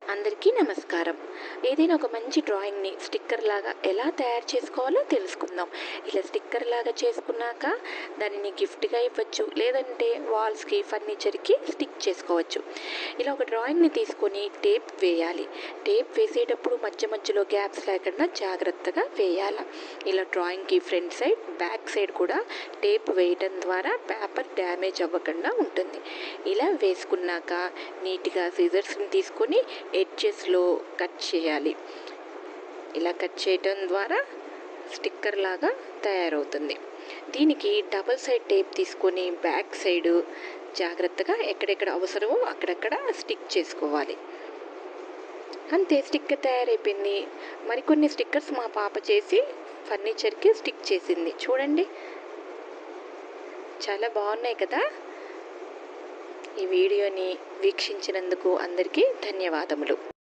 అందరికీ నమస్కారం ఏదైనా ఒక మంచి డ్రాయింగ్ని స్టిక్కర్ లాగా ఎలా తయారు చేసుకోవాలో తెలుసుకుందాం ఇలా స్టిక్కర్ లాగా చేసుకున్నాక దానిని గిఫ్ట్గా ఇవ్వచ్చు లేదంటే వాల్స్కి ఫర్నిచర్కి స్టిక్ చేసుకోవచ్చు ఇలా ఒక డ్రాయింగ్ని తీసుకొని టేప్ వేయాలి టేప్ వేసేటప్పుడు మధ్య మధ్యలో గ్యాప్స్ లేకుండా జాగ్రత్తగా వేయాలి ఇలా డ్రాయింగ్కి ఫ్రంట్ సైడ్ బ్యాక్ సైడ్ కూడా టేప్ వేయటం ద్వారా పేపర్ డ్యామేజ్ అవ్వకుండా ఉంటుంది ఇలా వేసుకున్నాక నీట్గా సీజర్స్ని తీసుకొని ఎడ్జెస్లో కట్ చేయాలి ఇలా కట్ చేయటం ద్వారా స్టిక్కర్ లాగా తయారవుతుంది దీనికి డబల్ సైడ్ టేప్ తీసుకొని బ్యాక్ సైడ్ జాగ్రత్తగా ఎక్కడెక్కడ అవసరమో అక్కడక్కడ స్టిక్ చేసుకోవాలి అంతే స్టిక్కర్ తయారైపోయింది మరికొన్ని స్టిక్కర్స్ మా పాప చేసి ఫర్నిచర్కి స్టిక్ చేసింది చూడండి చాలా బాగున్నాయి కదా ఈ వీడియోని వీక్షించినందుకు అందరికీ ధన్యవాదములు